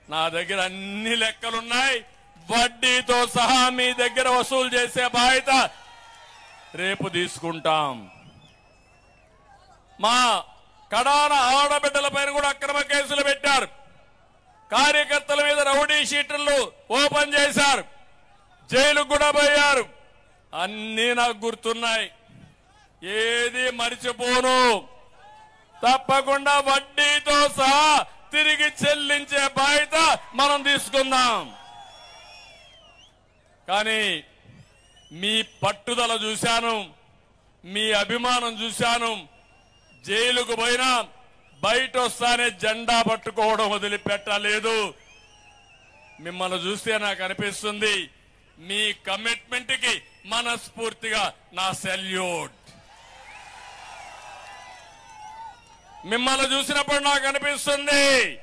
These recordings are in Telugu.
నా దగ్గర అన్ని లెక్కలున్నాయి వడ్డీతో సహా మీ దగ్గర వసూలు చేసే బాధ్యత రేపు తీసుకుంటాం మా కడాన ఆడబిడ్డల పైన కూడా అక్రమ కేసులు పెట్టారు కార్యకర్తల మీద రౌడీ షీటర్లు ఓపెన్ చేశారు జైలుకు కూడా పోయారు అన్నీ నాకు గుర్తున్నాయి ఏది మరిచిపోను తప్పకుండా వడ్డీతో సహా తిరిగి చెల్లించే బాధ్యత మనం తీసుకుందాం కానీ మీ పట్టుదల చూశాను మీ అభిమానం చూశాను జైలుకు పోయినా బయట వస్తానే జెండా పట్టుకోవడం వదిలిపెట్టలేదు మిమ్మల్ని చూస్తే నాకు అనిపిస్తుంది మీ కమిట్మెంట్ కి మనస్ఫూర్తిగా నా సెల్యూట్ మిమ్మల్ని చూసినప్పుడు నాకు అనిపిస్తుంది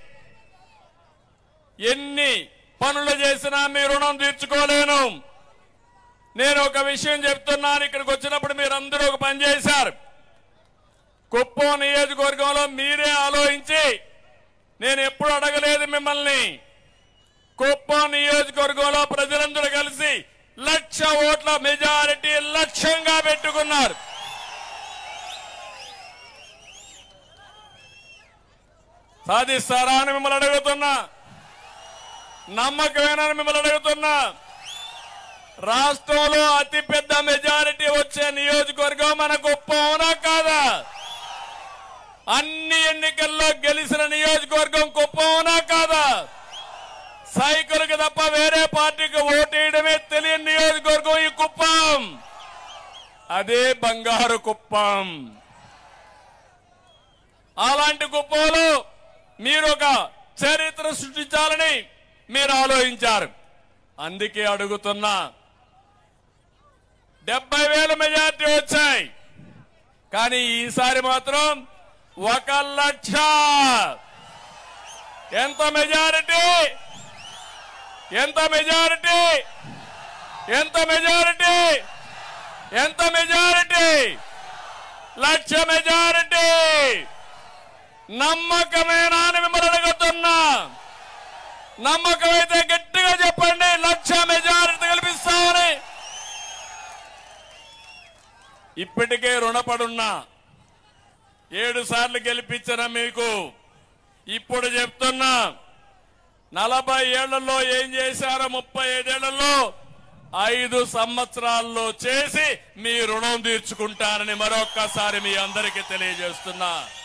ఎన్ని పనులు చేసినా మీ రుణం తీర్చుకోలేను నేను ఒక విషయం చెప్తున్నాను ఇక్కడికి వచ్చినప్పుడు మీరందరూ ఒక పని చేశారు కుప్పం నియోజకవర్గంలో మీరే ఆలోచించి నేను ఎప్పుడు అడగలేదు మిమ్మల్ని కుప్పం నియోజకవర్గంలో ప్రజలందరూ కలిసి లక్ష ఓట్ల మెజారిటీ లక్ష్యంగా పెట్టుకున్నారు సాధిస్తారా అని మిమ్మల్ని అడుగుతున్నా నమ్మకమేనని మిమ్మల్ని అడుగుతున్నా రాష్ట్రంలో అతిపెద్ద మెజారిటీ వచ్చే నియోజకవర్గం మన కుప్పం అవునా కాదా అన్ని ఎన్నికల్లో గెలిచిన నియోజకవర్గం కుప్పం అవునా కాదా సైకిల్కి తప్ప వేరే పార్టీకి ఓటేయడమే తెలియని నియోజకవర్గం ఈ కుప్పం అదే బంగారు కుప్పం అలాంటి కుప్పంలో మీరు ఒక చరిత్ర సృష్టించాలని మీరు ఆలోచించారు అందుకే అడుగుతున్నా డెబ్బై వేల మెజార్టీ వచ్చాయి కానీ ఈసారి మాత్రం ఒక లక్ష ఎంత మెజారిటీ ఎంత మెజారిటీ ఎంత మెజారిటీ ఎంత మెజారిటీ లక్ష మెజారిటీ నమ్మకమేనా అని మిమ్మల్ని అడుగుతున్నా నమ్మకమైతే గట్టిగా చెప్పండి లక్ష మెజారిటీ కల్పిస్తామని ఇప్పటికే రుణపడున్నా ఏడు సార్లు గెలిపించిన మీకు ఇప్పుడు చెప్తున్నా నలభై ఏళ్లలో ఏం చేశారో ముప్పై ఐదేళ్లలో ఐదు సంవత్సరాల్లో చేసి మీ రుణం తీర్చుకుంటారని మరొక్కసారి మీ అందరికీ తెలియజేస్తున్నా